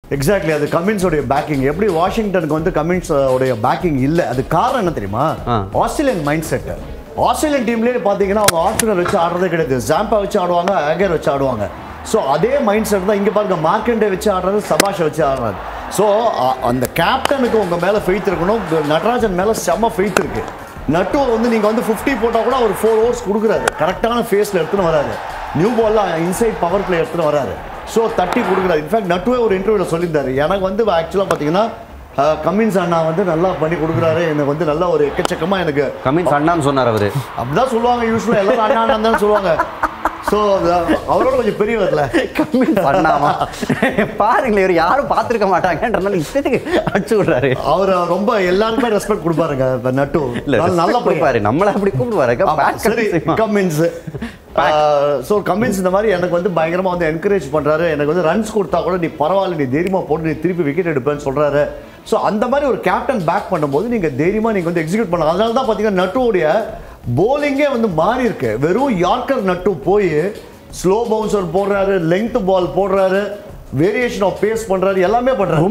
Exactly அது Cummins உடைய packing எப்படி வாஷிங்டனுக்கு வந்து கமின்ஸ் உடைய பேக்கிங் இல்லை அது காரணம் என்ன தெரியுமா ஆ. ஆஸ்திரேலியன் மைண்ட் செட் ஆஸ்திரேலியன் டீம்லேயே பார்த்தீங்கன்னா அவங்க ஆஸ்திரேலியா வச்சு ஆடுறதே கிடையாது ஜாம்பா வச்சு ஆடுவாங்க ஆகர் வச்சு ஆடுவாங்க ஸோ அதே மைண்ட் செட் தான் இங்கே பாருங்க மார்க்கெண்டே வச்சு ஆடுறது சபாஷை வச்சு ஆடுறாரு ஸோ அந்த கேப்டனுக்கு உங்கள் மேலே ஃபெய்த் இருக்கணும் நடராஜன் மேலே செம்ம ஃபெய்த் இருக்கு நட்டு வந்து நீங்கள் வந்து ஃபிஃப்டி போட்டால் கூட ஒரு ஃபோர் ஓவர்ஸ் கொடுக்குறாரு கரெக்டான ஃபேஸில் எடுத்துன்னு வராரு நியூ பால்லாம் இன்சைட் பவர் பிளே எடுத்துன்னு வராரு ஸோ தட்டி கொடுக்குறாரு இன்ஃபேக்ட் நட்டுவே ஒரு இன்டர்வியூவில் சொல்லியிருந்தாரு எனக்கு வந்து ஆக்சுவலாக பார்த்தீங்கன்னா அஹ், கமின்ஸ் அண்ணா வந்து நல்லா பண்ணி கொடுக்குறாரு எனக்கு வந்து நல்ல ஒரு எக்கச்சக்கமாக எனக்கு கமின்ஸ் அண்ணான்னு சொன்னார் அவரு அப்படிதான் சொல்லுவாங்க யூஸ்வலாக எல்லாரும் அண்ணா அண்ணா தான் சொல்லுவாங்க ஸோ அவரோட கொஞ்சம் பெரியவர்ல கமின்ஸ் அண்ணாமா பாருங்களேன் இவர் யாரும் பார்த்துருக்க மாட்டாங்கன்றனால இஷ்டத்துக்கு அடிச்சு விடுறாரு அவர் ரொம்ப எல்லாருக்குமே ரெஸ்பெக்ட் கொடுப்பாருங்க இப்ப நட்டு இல்ல நல்ல- நல்ல நல்ல பையன் கொடுப்பாரு நம்மள அப்படி கூப்பிடுவாரு ஆமா, பேக் சரி கம்மின்ஸ் ஸோ கம்மின்ஸ் இந்த மாதிரி எனக்கு வந்து பயங்கரமா வந்து என்கரேஜ் பண்றாரு எனக்கு வந்து ரன்ஸ் கொடுத்தா கூட நீ பரவாயில்ல நீ தைரியமா போட்டு நீ திருப்பி விக்கெட் எடுப்பேன்னு சொல்றாரு ஸோ அந்த மாதிரி ஒரு கேப்டன் பேக் பண்ணும்போது நீங்க தைரியமா நீங்க வந்து எக்ஸிக்யூட் பண்ணலாம் அதனால தான் பார்த்தீங்கன்னா நட்டுவோடைய போலிங்கே வந்து மாறி இருக்கு வெறும் யார்க்கர் நட்டு போய் ஸ்லோ பவுன்சர் போடுறாரு லெங்த் பால் போடுறாரு வேரியேஷன் ஆஃப் பேஸ் பண்றாரு எல்லாமே பண்றாரு